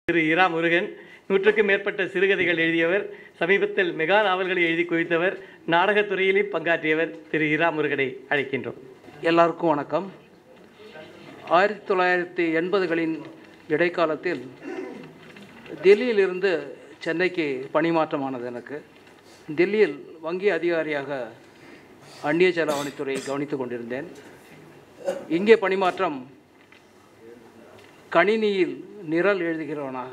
திரு இரா முருகன் நூற்றுக்கும் மேற்பட்ட சிறுகதைகள் எழுதியவர் சமீபத்தில் மெகா நாவல்களை எழுதி குவித்தவர் நாடகத் துறையிலும் பங்காற்றியவர் திரு இரா முருகனை அழைக்கின்றோம் எல்லாருக்கும் வணக்கம் ஆயிரத்தி தொள்ளாயிரத்தி எண்பதுகளின் இடைக்காலத்தில் டெல்லியிலிருந்து சென்னைக்கு பணிமாற்றமானது எனக்கு டெல்லியில் வங்கி அதிகாரியாக அந்நிய செலாவணித்துறை கவனித்து கொண்டிருந்தேன் இங்கே பணிமாற்றம் கணினியில் நிரல் எழுதுகிறவனாக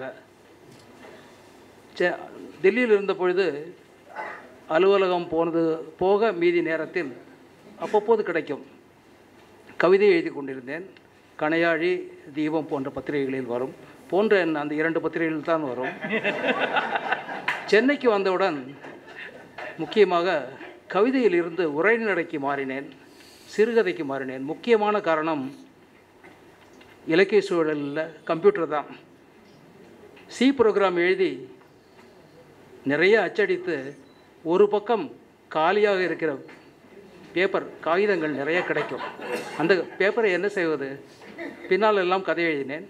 செ டெல்லியில் இருந்த பொழுது அலுவலகம் போனது போக மீதி நேரத்தில் அப்பப்போது கிடைக்கும் கவிதை எழுதி கொண்டிருந்தேன் கணையாழி தீபம் போன்ற பத்திரிகைகளில் வரும் போன்ற என் அந்த இரண்டு பத்திரிகைகள் தான் வரும் சென்னைக்கு வந்தவுடன் முக்கியமாக கவிதையில் இருந்து உரைநடைக்கு மாறினேன் சிறுகதைக்கு மாறினேன் முக்கியமான காரணம் இலக்கிய சூழலில் கம்ப்யூட்டர் தான் சி ப்ரோக்ராம் எழுதி நிறைய அச்சடித்து ஒரு பக்கம் காலியாக இருக்கிற பேப்பர் காகிதங்கள் நிறைய கிடைக்கும் அந்த பேப்பரை என்ன செய்வது பின்னால் எல்லாம் கதை எழுதினேன்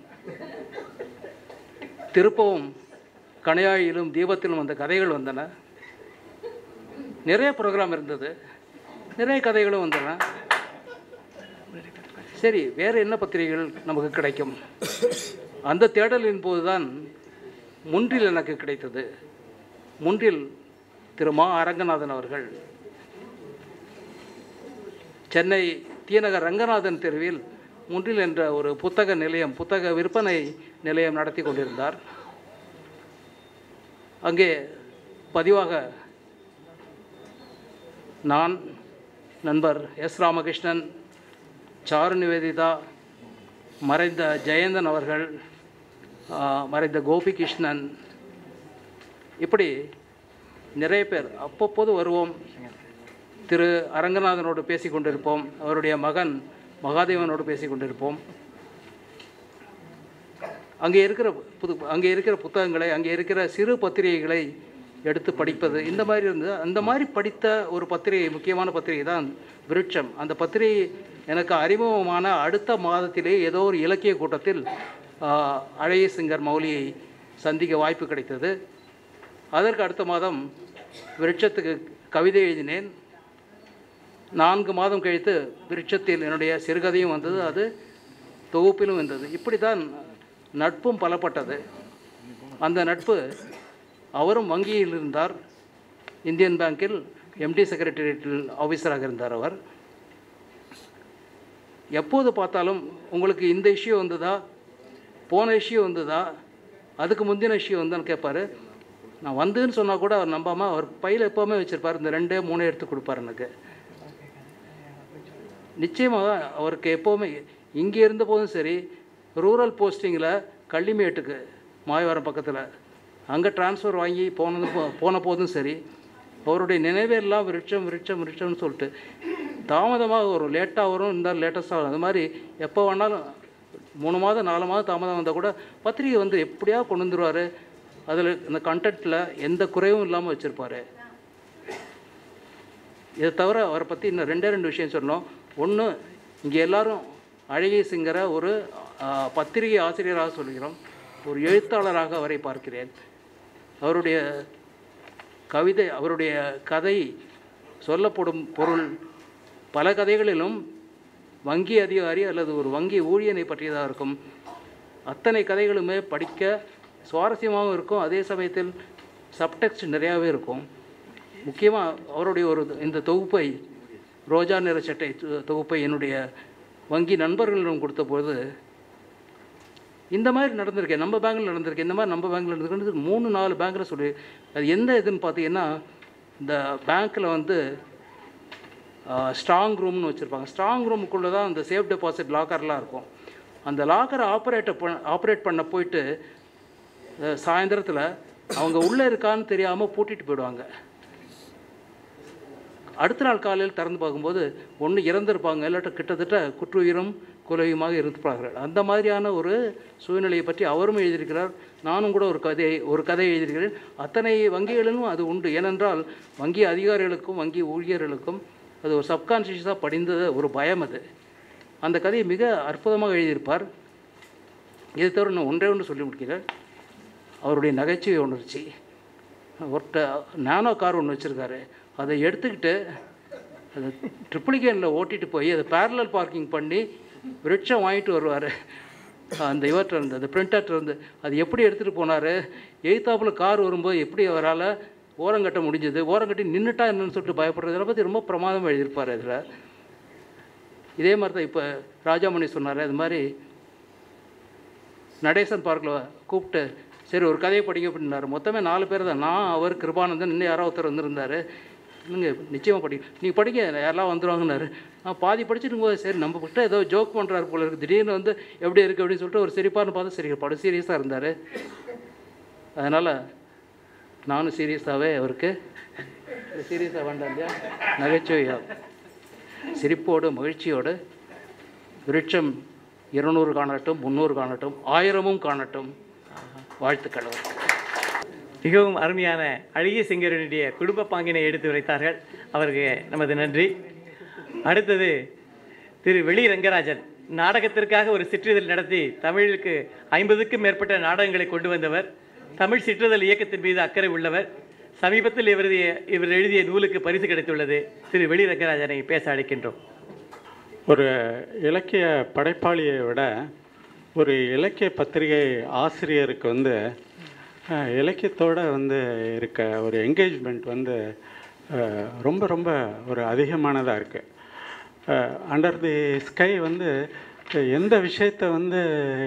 திருப்பவும் கணையாழியிலும் தீபத்திலும் அந்த கதைகள் வந்தன நிறைய ப்ரோக்ராம் இருந்தது நிறைய கதைகளும் வந்தன சரி வேறு என்ன பத்திரிகைகள் நமக்கு கிடைக்கும் அந்த தேடலின் போதுதான் முன்றில் எனக்கு கிடைத்தது முன்றில் திரு மா அரங்கநாதன் அவர்கள் சென்னை தீநகர் ரங்கநாதன் தெருவில் முன்றில் என்ற ஒரு புத்தக நிலையம் புத்தக விற்பனை நிலையம் நடத்தி கொண்டிருந்தார் அங்கே பதிவாக நான் நண்பர் எஸ் ராமகிருஷ்ணன் சாரு நிவேதிதா மறைந்த ஜெயந்தன் அவர்கள் ஆ, மறைந்த கோபிகிருஷ்ணன் இப்படி நிறைய பேர் அப்பப்போது வருவோம் திரு அரங்கநாதனோடு பேசி கொண்டிருப்போம் அவருடைய மகன் மகாதேவனோடு பேசி கொண்டிருப்போம் அங்கே இருக்கிற புது அங்கே இருக்கிற புத்தகங்களை அங்கே இருக்கிற சிறு பத்திரிகைகளை எடுத்து படிப்பது இந்த மாதிரி இருந்தது அந்த மாதிரி படித்த ஒரு பத்திரிகை முக்கியமான பத்திரிகை தான் விருட்சம் அந்த பத்திரிகை எனக்கு அறிமுகமான அடுத்த மாதத்திலே ஏதோ ஒரு இலக்கிய கூட்டத்தில் ஆ, அழகிய சிங்கர் மௌலியை சந்திக்க வாய்ப்பு கிடைத்தது அதற்கு அடுத்த மாதம் விருட்சத்துக்கு கவிதை எழுதினேன் நான்கு மாதம் கழித்து விருட்சத்தில் என்னுடைய சிறுகதையும் வந்தது அது தொகுப்பிலும் வந்தது இப்படி தான் நட்பும் பலப்பட்டது அந்த நட்பு அவரும் வங்கியில் இருந்தார் இந்தியன் பேங்கில் எம்டி செக்ரட்டரியேட்டில் ஆஃபீஸராக இருந்தார் அவர் எப்போது பார்த்தாலும் உங்களுக்கு இந்த இஷ்யூ வந்ததா போன இஷ்யூ வந்ததா அதுக்கு முந்தின இஷ்யூ வந்தான்னு கேட்பாரு நான் வந்துன்னு சொன்னால் கூட அவர் நம்பாமல் அவர் பையில் எப்போவுமே வச்சுருப்பார் இந்த ரெண்டே மூணே எடுத்து கொடுப்பார் எனக்கு நிச்சயமாக அவருக்கு எப்போவுமே இங்கே இருந்த போதும் சரி ரூரல் போஸ்டிங்கில் கள்ளிமேட்டுக்கு மாயவரம் பக்கத்தில் அங்கே ட்ரான்ஸ்ஃபர் வாங்கி போனது போ- போன போதும் சரி அவருடைய நினைவெல்லாம் விருட்சம் விருட்சம் விருட்சம்னு சொல்லிட்டு தாமதமாக வரும் லேட்டாக வரும் இருந்தால் லேட்டஸ்ட்டாக வரும் அது மாதிரி எப்போ வேணாலும் மூணு மாதம் நாலு மாதம் தாமதம் வந்தால் கூட பத்திரிகை வந்து எப்படியா கொண்டு வந்துருவார் அதில் இந்த கண்டென்ட்டில் எந்த குறைவும் இல்லாமல் வச்சுருப்பார் இதை தவிர அவரை பற்றி இன்னும் ரெண்டே ரெண்டு விஷயம் சொன்னோம் ஒன்று இங்கே எல்லாரும் அழகிய சிங்கரை ஒரு ஆ, பத்திரிகை ஆசிரியராக சொல்கிறோம் ஒரு எழுத்தாளராக அவரை பார்க்கிறேன் அவருடைய கவிதை அவருடைய கதை சொல்லப்படும் பொருள் பல கதைகளிலும் வங்கி அதிகாரி அல்லது ஒரு வங்கி ஊழியனை பற்றியதாக இருக்கும் அத்தனை கதைகளுமே படிக்க சுவாரஸ்யமாகவும் இருக்கும் அதே சமயத்தில் சப்டெக்ஸ்ட் நிறையாவே இருக்கும் முக்கியமாக அவருடைய ஒரு இந்த தொகுப்பை ரோஜா நிற சட்டை தொ- தொகுப்பை என்னுடைய வங்கி நண்பர்களிடம் கொடுத்தபோது இந்த மாதிரி நடந்திருக்கேன் நம்ம பேங்கில் நடந்திருக்கு இந்த மாதிரி நம்ம பேங்கில் நடந்திருக்கு மூணு நாலு பேங்க்கில் சொல்லி அது எந்த இதுன்னு பார்த்தீங்கன்னா இந்த பேங்க்கில் வந்து ஸ்ட்ராங் ரூம்னு வச்சுருப்பாங்க ஸ்ட்ராங் ரூமுக்குள்ளே தான் அந்த சேஃப் டெபாசிட் லாக்கர்லாம் இருக்கும் அந்த லாக்கரை ஆப்ரேட்டை பண்ண ஆப்ரேட் பண்ண போயிட்டு சாயந்தரத்தில் அவங்க உள்ளே இருக்கான்னு தெரியாமல் பூட்டிட்டு போயிடுவாங்க அடுத்த நாள் காலையில் திறந்து பார்க்கும்போது ஒன்று இறந்திருப்பாங்க இல்லாட்ட கிட்டத்தட்ட குற்றுயிரும் குலவியுமாக இருந்திருப்பார்கள் அந்த மாதிரியான ஒரு சூழ்நிலையை பற்றி அவரும் எழுதியிருக்கிறார் நானும் கூட ஒரு கதை ஒரு கதை எழுதியிருக்கிறேன் அத்தனை வங்கிகளிலும் அது உண்டு ஏனென்றால் வங்கி அதிகாரிகளுக்கும் வங்கி ஊழியர்களுக்கும் அது ஒரு சப்கான்ஷியஸாக படிந்த ஒரு பயம் அது அந்த கதையை மிக அற்புதமாக எழுதியிருப்பார் இதை தவிர நான் ஒன்றே ஒன்று சொல்லி முடிக்கிறேன் அவருடைய நகைச்சுவை உணர்ச்சி ஒருத்த நானோ கார் ஒன்று வச்சுருக்காரு அதை எடுத்துக்கிட்டு அதை ட்ரிப்ளிகேனில் ஓட்டிட்டு போய் அதை பேரலல் பார்க்கிங் பண்ணி ரிக்ஷா வாங்கிட்டு வருவார் அந்த இவர்கிட்ட இருந்து அந்த பிரிண்டர்ட்ட இருந்து அது எப்படி எடுத்துகிட்டு போனார் எய்த்தாப்பில் கார் வரும்போது எப்படி அவரால் ஓரங்கட்ட முடிஞ்சது ஓரங்கட்டி நின்றுட்டா என்னன்னு சொல்லிட்டு பயப்படுறது இதை பற்றி ரொம்ப பிரமாதமாக எழுதியிருப்பார் இதில் இதே மாதிரி தான் இப்போ ராஜாமணி சொன்னார் அது மாதிரி நடேசன் பார்க்கில் கூப்பிட்டு சரி ஒரு கதையை படிங்க அப்படின்னாரு மொத்தமே நாலு பேர் தான் நான் அவர் கிருபானந்தன் இன்னும் யாரோ ஒருத்தர் வந்திருந்தார் இல்லைங்க நிச்சயமாக படி நீங்கள் படிங்க யாரெல்லாம் வந்துருவாங்கன்னாரு நான் பாதி படிச்சுட்டு போது சரி நம்ம கிட்ட ஏதோ ஜோக் பண்ணுறாரு போல இருக்குது திடீர்னு வந்து எப்படி இருக்குது அப்படின்னு சொல்லிட்டு ஒரு சிரிப்பார்னு பார்த்தா சரி படம் சீரியஸாக இருந்தார் அதனால் நானும் சீரியஸாகவே அவருக்கு சீரியஸாக வேண்டாம் இல்லையா நகைச்சுவையாக சிரிப்போடு மகிழ்ச்சியோடு விருட்சம் இருநூறு காணட்டும் முந்நூறு காணட்டும் ஆயிரமும் காணட்டும் வாழ்த்துக்கள் அவருக்கு மிகவும் அருமையான அழகிய சிங்கரனுடைய குடும்ப பாங்கினை எடுத்து உரைத்தார்கள் அவருக்கு நமது நன்றி அடுத்தது திரு வெளி ரங்கராஜன் நாடகத்திற்காக ஒரு சிற்றிதழ் நடத்தி தமிழுக்கு ஐம்பதுக்கும் மேற்பட்ட நாடகங்களை கொண்டு வந்தவர் தமிழ் சிற்றிதழ் இயக்கத்தின் மீது அக்கறை உள்ளவர் சமீபத்தில் இவரது இவர் எழுதிய நூலுக்கு பரிசு கிடைத்துள்ளது திரு வெளி ரங்கராஜனை பேச அழைக்கின்றோம் ஒரு இலக்கிய படைப்பாளியை விட ஒரு இலக்கிய பத்திரிகை ஆசிரியருக்கு வந்து அஹ், இலக்கியத்தோட வந்து இருக்க ஒரு என்கேஜ்மெண்ட் வந்து அஹ், ரொம்ப ரொம்ப ஒரு அதிகமானதாக இருக்குது அண்டர் தி ஸ்கை வந்து எந்த விஷயத்தை வந்து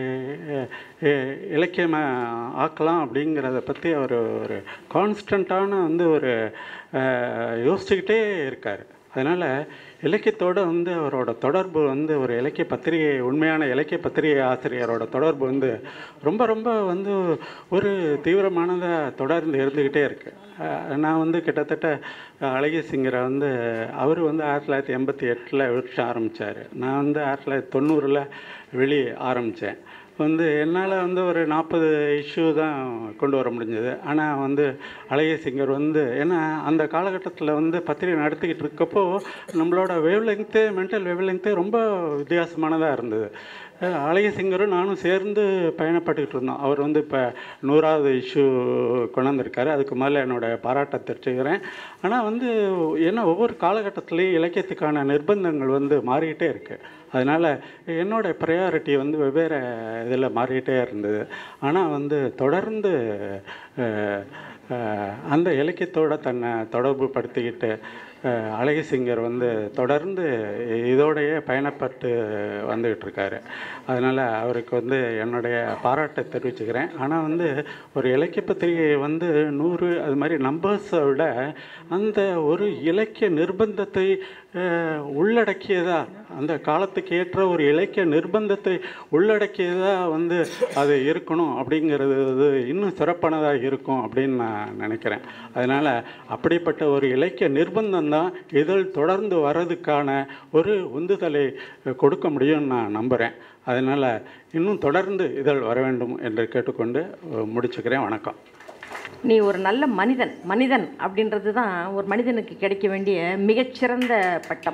இலக்கியமாக ஆக்கலாம் அப்படிங்கிறத பற்றி அவர் ஒரு கான்ஸ்டண்ட்டான வந்து ஒரு அஹ், யோசிச்சுக்கிட்டே இருக்கார் அதனால் இலக்கியத்தோடு வந்து அவரோட தொடர்பு வந்து ஒரு இலக்கிய பத்திரிகை உண்மையான இலக்கிய பத்திரிகை ஆசிரியரோட தொடர்பு வந்து ரொம்ப ரொம்ப வந்து ஒரு தீவிரமானதாக தொடர்ந்து இருந்துக்கிட்டே இருக்கு அஹ் நான் வந்து கிட்டத்தட்ட அழகிய சிங்கரை வந்து அவர் வந்து ஆயிரத்தி தொள்ளாயிரத்தி எண்பத்தி எட்டில் விருட்சம் ஆரம்பித்தார் நான் வந்து ஆயிரத்தி தொள்ளாயிரத்தி தொண்ணூறில் வெளி ஆரம்பித்தேன் வந்து என்னால் வந்து ஒரு நாற்பது இஷ்யூ தான் கொண்டு வர முடிஞ்சது ஆனால் வந்து அழகிய சிங்கர் வந்து ஏன்னா அந்த காலகட்டத்தில் வந்து பத்திரிகை நடத்திக்கிட்டு இருக்கப்போ நம்மளோட wavelength mental wavelength ரொம்ப வித்தியாசமானதாக இருந்தது அஹ் அழகிய சிங்கரும் நானும் சேர்ந்து பயணப்பட்டுக்கிட்டு இருந்தோம் அவர் வந்து இப்போ நூறாவது இஷ்யூ கொண்டு வந்திருக்காரு அதுக்கு மேலே என்னோட பாராட்டை தெரிஞ்சுக்கிறேன் ஆனால் வந்து ஏன்னா ஒவ்வொரு காலகட்டத்திலையும் இலக்கியத்துக்கான நிர்பந்தங்கள் வந்து மாறிக்கிட்டே இருக்குது அதனால் என்னோட ப்ரையாரிட்டி வந்து வெவ்வேறு இதில் மாறிக்கிட்டே இருந்தது ஆனால் வந்து தொடர்ந்து அஹ், அஹ், அந்த இலக்கியத்தோட தன்னை தொடர்பு படுத்திக்கிட்டு அஹ், அழகிய சிங்கர் வந்து தொடர்ந்து இதோடையே பயணப்பட்டு வந்துக்கிட்டு இருக்காரு அதனால் அவருக்கு வந்து என்னுடைய பாராட்டை தெரிவிச்சுக்கிறேன் ஆனால் வந்து ஒரு இலக்கிய பத்திரிகை வந்து நூறு அது மாதிரி நம்பர்ஸை விட அந்த ஒரு இலக்கிய நிர்பந்தத்தை அஹ், உள்ளடக்கியதா அந்த காலத்துக்கு ஏற்ற ஒரு இலக்கிய நிர்பந்தத்தை உள்ளடக்கியதா வந்து அது இருக்கணும் அப்படிங்கிறது இது இன்னும் சிறப்பானதாக இருக்கும் அப்படின்னு நான் நினைக்கிறேன் அதனால் அப்படிப்பட்ட ஒரு இலக்கிய நிர்பந்தம் தான் இதழ் தொடர்ந்து வர்றதுக்கான ஒரு உந்துதலை கொடுக்க முடியும்னு நான் நம்புகிறேன் அதனால் இன்னும் தொடர்ந்து இதழ் வர வேண்டும் என்று கேட்டுக்கொண்டு அஹ், முடிச்சுக்கிறேன் வணக்கம் நீ ஒரு நல்ல மனிதன் மனிதன் அப்படின்றது தான் ஒரு மனிதனுக்கு கிடைக்க வேண்டிய மிகச்சிறந்த பட்டம்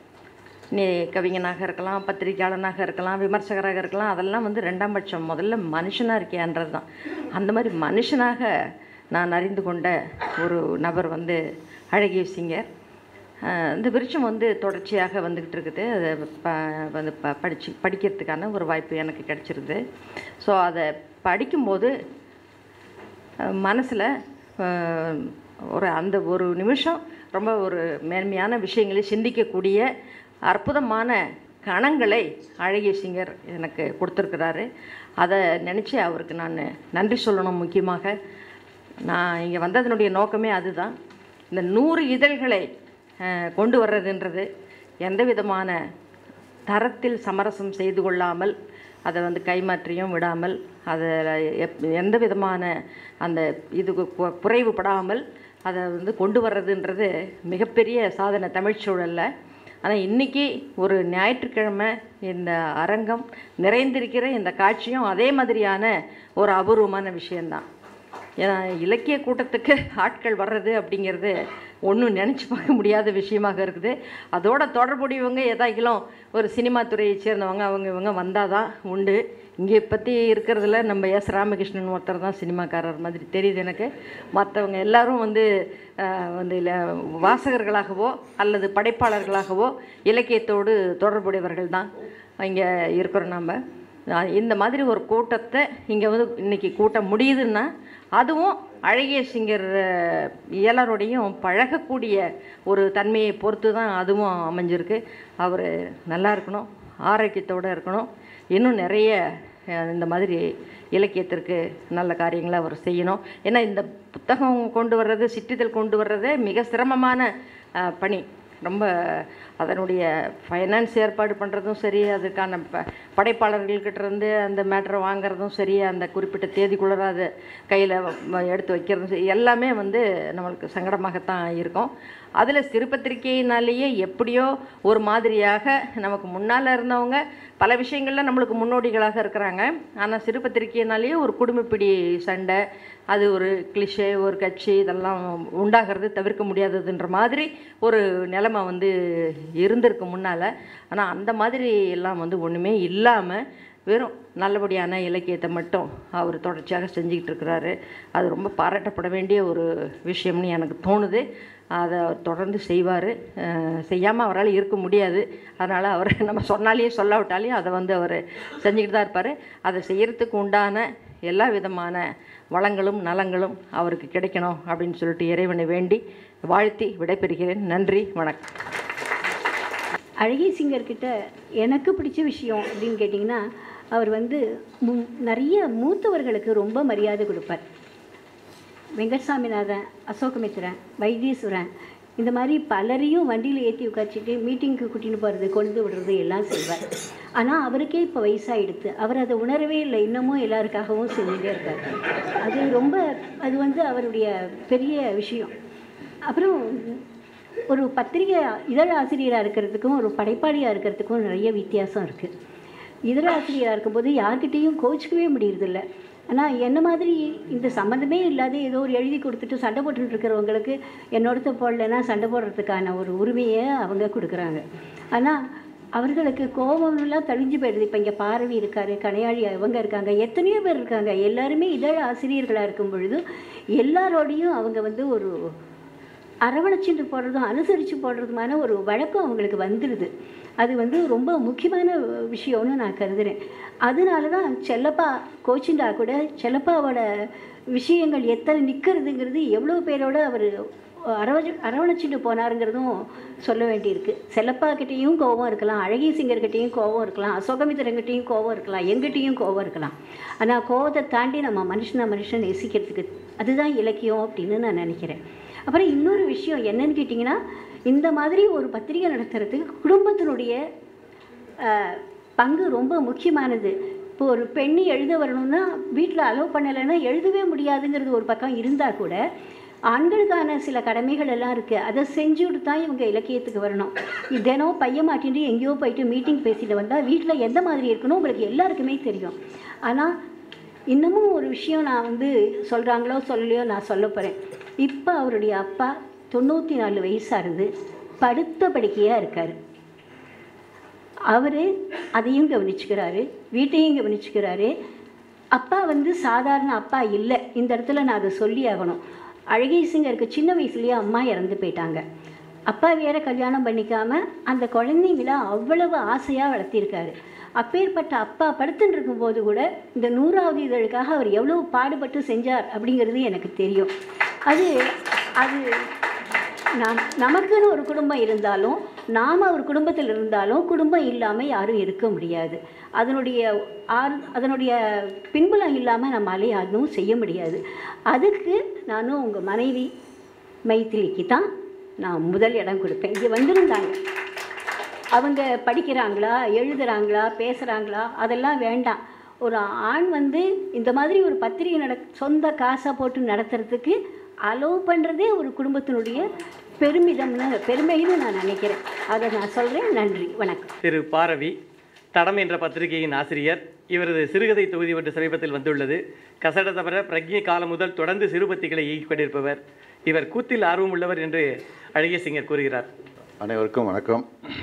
நீ கவிஞனாக இருக்கலாம் பத்திரிகையாளனாக இருக்கலாம் விமர்சகராக இருக்கலாம் அதெல்லாம் வந்து ரெண்டாம் பட்சம் முதல்ல மனுஷனாக இருக்கியான்றது தான் அந்த மாதிரி மனுஷனாக நான் அறிந்து கொண்ட ஒரு நபர் வந்து அழகிய சிங்கர் அஹ் இந்த விருட்சம் வந்து தொடர்ச்சியாக வந்துக்கிட்டு இருக்குது அதை ப வந்து ப படிச்சு படிக்கிறதுக்கான ஒரு வாய்ப்பு எனக்கு கிடச்சிருது ஸோ அதை படிக்கும்போது மனசில் ஒரு அந்த ஒரு நிமிஷம் ரொம்ப ஒரு மேன்மையான விஷயங்களை சிந்திக்கக்கூடிய அற்புதமான கணங்களை அழகிய சிங்கர் எனக்கு கொடுத்துருக்கிறாரு அதை நினச்சி அவருக்கு நான் நன்றி சொல்லணும் முக்கியமாக நான் இங்கே வந்ததனுடைய நோக்கமே அதுதான் இந்த நூறு இதழ்களை அஹ், கொண்டு வர்றதுன்றது எந்த விதமான தரத்தில் சமரசம் செய்து கொள்ளாமல் அதை வந்து கைமாற்றியும் விடாமல் அதில் எப் எந்த விதமான அந்த இது கு- குறைவுபடாமல் அதை வந்து கொண்டு வர்றதுன்றது மிகப்பெரிய சாதனை தமிழ்ச் சூழலில் ஆனால் இன்றைக்கி ஒரு ஞாயிற்றுக்கிழமை இந்த அரங்கம் நிறைந்திருக்கிற இந்த காட்சியும் அதே மாதிரியான ஒரு அபூர்வமான விஷயந்தான் ஏன்னா இலக்கிய கூட்டத்துக்கு ஆட்கள் வர்றது அப்படிங்கிறது ஒன்றும் நினச்சி பார்க்க முடியாத விஷயமாக இருக்குது அதோட தொடர்புடையவங்க எதாகிலும் ஒரு சினிமா துறையை சேர்ந்தவங்க அவங்க இவங்க வந்தால் தான் உண்டு இங்கே பற்றி இருக்கிறதுல நம்ம எஸ் ராமகிருஷ்ணன் ஒருத்தர் தான் சினிமாக்காரர் மாதிரி தெரியுது எனக்கு மற்றவங்க எல்லாரும் வந்து அஹ், வந்து இல்லை வாசகர்களாகவோ அல்லது படைப்பாளர்களாகவோ இலக்கியத்தோடு தொடர்புடையவர்கள் தான் இங்கே இருக்கிறோம் நம்ம அஹ், இந்த மாதிரி ஒரு கூட்டத்தை இங்கே வந்து இன்னைக்கு கூட்டம் முடியுதுன்னா அதுவும் அழகிய சிங்கர் அஹ், எல்லாரோடையும் பழகக்கூடிய ஒரு தன்மையை பொறுத்து தான் அதுவும் அமைஞ்சிருக்கு அவர் நல்லா இருக்கணும் ஆரோக்கியத்தோடு இருக்கணும் இன்னும் நிறைய அஹ், இந்த மாதிரி இலக்கியத்திற்கு நல்ல காரியங்களை அவர் செய்யணும் ஏன்னா இந்த புத்தகம் கொண்டு வர்றது சிற்றிதழ் கொண்டு வர்றதே மிக சிரமமான அஹ், பணி ரொம்ப அதனுடைய ஃபைனான்ஸ் ஏற்பாடு பண்ணுறதும் சரி அதுக்கான ப படைப்பாளர்கள்கிட்ட இருந்து அந்த மேட்டரை வாங்குறதும் சரி அந்த குறிப்பிட்ட தேதிக்குள்ளே அதை கையில் எடுத்து வைக்கிறதும் சரி எல்லாமே வந்து நம்மளுக்கு சங்கடமாகத்தான் இருக்கும் அதில் சிறுபத்திரிகையினாலேயே எப்படியோ ஒரு மாதிரியாக நமக்கு முன்னால் இருந்தவங்க பல விஷயங்களில் நம்மளுக்கு முன்னோடிகளாக இருக்கிறாங்க ஆனால் சிறுபத்திரிகையினாலேயே ஒரு குடும்பப்பிடி சண்டை அது ஒரு கிளிஷே ஒரு கட்சி இதெல்லாம் உண்டாகிறது தவிர்க்க முடியாததுன்ற மாதிரி ஒரு நிலைமை வந்து இருந்திருக்கு முன்னால் ஆனால் அந்த மாதிரி எல்லாம் வந்து ஒன்றுமே இல்லாமல் வெறும் நல்லபடியான இலக்கியத்தை மட்டும் அவர் தொடர்ச்சியாக செஞ்சுக்கிட்டு இருக்கிறாரு அது ரொம்ப பாராட்டப்பட வேண்டிய ஒரு விஷயம்னு எனக்கு தோணுது அதை அவர் தொடர்ந்து செய்வார் செய்யாமல் அவரால் இருக்க முடியாது அதனால் அவர் நம்ம சொன்னாலேயே சொல்லாவிட்டாலையும் அதை வந்து அவர் செஞ்சுக்கிட்டு தான் இருப்பார் அதை செய்கிறதுக்கு உண்டான எல்லா விதமான வளங்களும் நலங்களும் அவருக்கு கிடைக்கணும் அப்படின்னு சொல்லிட்டு இறைவனை வேண்டி வாழ்த்தி விடைபெறுகிறேன் நன்றி வணக்கம் அழகிய சிங்கர்கிட்ட எனக்கு பிடிச்ச விஷயம் அப்படின்னு கேட்டிங்கன்னா அவர் வந்து மு நிறைய மூத்தவர்களுக்கு ரொம்ப மரியாதை கொடுப்பார் வெங்கட்சாமிநாதன் அசோகமித்திரன் வைத்தீஸ்வரன் இந்த மாதிரி பலரையும் வண்டியில் ஏற்றி உட்காச்சிட்டு மீட்டிங்க்கு கூட்டின்னு போகிறது கொண்டு விடுறது எல்லாம் செய்வார் ஆனால் அவருக்கே இப்போ வயசாகிடுது அவர் அதை உணரவே இல்லை இன்னமும் எல்லாருக்காகவும் செஞ்சுட்டே இருக்கார் அது ரொம்ப அது வந்து அவருடைய பெரிய விஷயம் அப்புறம் ஒரு பத்திரிகை இதழ் ஆசிரியராக இருக்கிறதுக்கும் ஒரு படைப்பாளியாக இருக்கிறதுக்கும் நிறைய வித்தியாசம் இருக்குது இதழ் ஆசிரியராக இருக்கும்போது யார்கிட்டேயும் கோச்சிக்கவே முடியறதில்ல ஆனால் என்ன மாதிரி இந்த சம்மந்தமே இல்லாத ஏதோ ஒரு எழுதி கொடுத்துட்டு சண்டை போட்டுட்டு இருக்கிறவங்களுக்கு என்னோடத்த போடலைன்னா சண்டை போடுறதுக்கான ஒரு உரிமையை அவங்க கொடுக்குறாங்க ஆனால் அவர்களுக்கு கோபம்லாம் தழிஞ்சு போயிடுது இப்போ இங்கே பாரவி இருக்காரு கனையாழி அவங்க இருக்காங்க எத்தனையோ பேர் இருக்காங்க எல்லாருமே இதழ் ஆசிரியர்களாக இருக்கும் பொழுது எல்லாரோடையும் அவங்க வந்து ஒரு அரவணைச்சிட்டு போடுறதும் அனுசரித்து போடுறதுமான ஒரு வழக்கம் அவங்களுக்கு வந்துடுது அது வந்து ரொம்ப முக்கியமான விஷயம்னு நான் கருதுகிறேன் அதனால தான் செல்லப்பா கோச்சிண்டா கூட செல்லப்பாவோட விஷயங்கள் எத்தனை நிற்கிறதுங்கிறது எவ்வளோ பேரோட அவர் அரவணை அரவணைச்சிட்டு போனாருங்கிறதும் சொல்ல வேண்டியிருக்கு செல்லப்பா கிட்டேயும் கோபம் இருக்கலாம் அழகிய சிங்கர்கிட்டையும் கோபம் இருக்கலாம் அசோகமித்திரங்கிட்டையும் கோபம் இருக்கலாம் எங்கிட்டையும் கோபம் இருக்கலாம் ஆனால் கோபத்தை தாண்டி நம்ம மனுஷனை மனுஷன் நேசிக்கிறதுக்கு அதுதான் இலக்கியம் அப்படின்னு நான் நினைக்கிறேன் அப்புறம் இன்னொரு விஷயம் என்னன்னு கேட்டிங்கன்னா இந்த மாதிரி ஒரு பத்திரிகை நடத்துறதுக்கு குடும்பத்தினுடைய அஹ், பங்கு ரொம்ப முக்கியமானது இப்போ ஒரு பெண்ணு எழுத வரணும்னா வீட்டில் அலோவ் பண்ணலைன்னா எழுதவே முடியாதுங்கிறது ஒரு பக்கம் இருந்தால் கூட ஆண்களுக்கான சில கடமைகள் எல்லாம் இருக்குது அதை செஞ்சுட்டு தான் இவங்க இலக்கியத்துக்கு வரணும் இது தினம் பையன் மாட்டிட்டு எங்கேயோ போயிட்டு மீட்டிங் பேசிட்டு வந்தால் வீட்டில் எந்த மாதிரி இருக்கணும் உங்களுக்கு எல்லாருக்குமே தெரியும் ஆனால் இன்னமும் ஒரு விஷயம் நான் வந்து சொல்கிறாங்களோ சொல்லலையோ நான் சொல்ல போகிறேன் இப்போ அவருடைய அப்பா தொண்ணூற்றி நாலு வயசாக இருந்து படுத்த படுக்கையாக இருக்கார் அவர் அதையும் கவனிச்சுக்கிறாரு வீட்டையும் கவனிச்சுக்கிறாரு அப்பா வந்து சாதாரண அப்பா இல்லை இந்த இடத்துல நான் அதை சொல்லி ஆகணும் அழகை சிங்கருக்கு சின்ன வயசுலேயே அம்மா இறந்து போயிட்டாங்க அப்பா வேற கல்யாணம் பண்ணிக்காம அந்த குழந்தைங்கள அவ்வளவு ஆசையாக வளர்த்திருக்காரு அப்பேற்பட்ட அப்பா படுத்துட்டு இருக்கும்போது கூட இந்த நூறாவது இதழுக்காக அவர் எவ்வளவு பாடுபட்டு செஞ்சார் அப்படிங்கிறது எனக்கு தெரியும் அது அது நாம் நமக்குன்னு ஒரு குடும்பம் இருந்தாலும் நாம் ஒரு குடும்பத்தில் இருந்தாலும் குடும்பம் இல்லாமல் யாரும் இருக்க முடியாது அதனுடைய ஆர் அதனுடைய பின்புலம் இல்லாமல் நம்மளால யாரும் செய்ய முடியாது அதுக்கு நானும் உங்கள் மனைவி மைத்திலிக்கு தான் நான் முதல் இடம் கொடுப்பேன் இங்கே வந்திருந்தாங்க அவங்க படிக்கிறாங்களா எழுதுறாங்களா பேசுகிறாங்களா அதெல்லாம் வேண்டாம் ஒரு ஆண் வந்து இந்த மாதிரி ஒரு பத்திரிகை நட சொந்த காசை போட்டு நடத்துறதுக்கு அலோவ் பண்ணுறதே ஒரு குடும்பத்தினுடைய பெருமிதம்னு பெருமைன்னு நான் நினைக்கிறேன் அதை நான் சொல்கிறேன் நன்றி வணக்கம் திரு பாரவி தடம் என்ற பத்திரிகையின் ஆசிரியர் இவரது சிறுகதை தொகுதி ஒன்று சமீபத்தில் வந்துள்ளது கசட தவிர பிரக்ஞை காலம் முதல் தொடர்ந்து சிறுபத்திகளை இயக்கிக் கொண்டிருப்பவர் இவர் கூத்தில் ஆர்வம் உள்ளவர் என்று அழகிய சிங்கர் கூறுகிறார் அனைவருக்கும் வணக்கம்